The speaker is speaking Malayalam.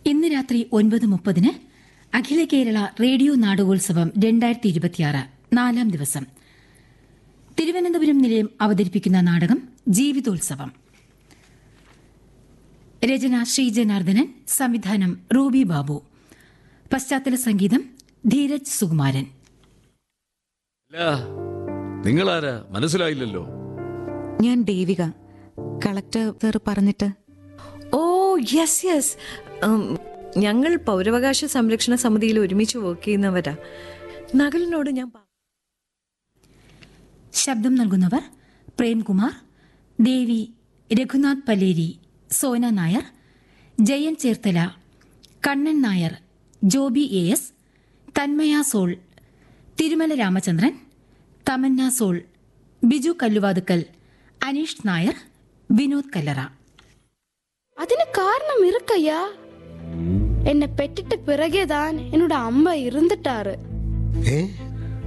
ഇന്ന് രാത്രി ഒൻപത് മുപ്പതിന് അഖില കേരള റേഡിയോ നാടകോത്സവം രണ്ടായിരത്തി ഇരുപത്തിയാറ് നാലാം ദിവസം തിരുവനന്തപുരം നിലയം അവതരിപ്പിക്കുന്ന നാടകം ജീവിതോത്സവം രചന ശ്രീ ജനാർദ്ദനൻ സംവിധാനം റൂബി ബാബു പശ്ചാത്തല സംഗീതം ധീരജ് സുകുമാരൻ അല്ല നിങ്ങളാരാ മനസ്സിലായില്ലല്ലോ ഞാൻ ദേവിക കളക്ടർ സാർ പറഞ്ഞിട്ട് ഓ യെസ് യെസ് ഞങ്ങൾ പൗരവകാശ സംരക്ഷണ സമിതിയിൽ ഒരുമിച്ച് വർക്ക് ചെയ്യുന്നവരാ നകലിനോട് ഞാൻ പ- ശബ്ദം നൽകുന്നവർ പ്രേംകുമാർ ദേവി രഘുനാഥ് പല്ലേരി സോന നായർ ജയൻ ചേർത്തല കണ്ണൻ നായർ ജോബി എ എസ് തന്മയ സോൾ തിരുമല രാമചന്ദ്രൻ തമന്ന സോൾ ബിജു കല്ലുവാതുക്കൽ അനീഷ് നായർ വിനോദ് കല്ലറ അതിന് காரணம் இருக்கையா என்னை பெற்றுட்ட பிறகேதான் என்னோட அம்மா இருந்துட்டாரு ഏ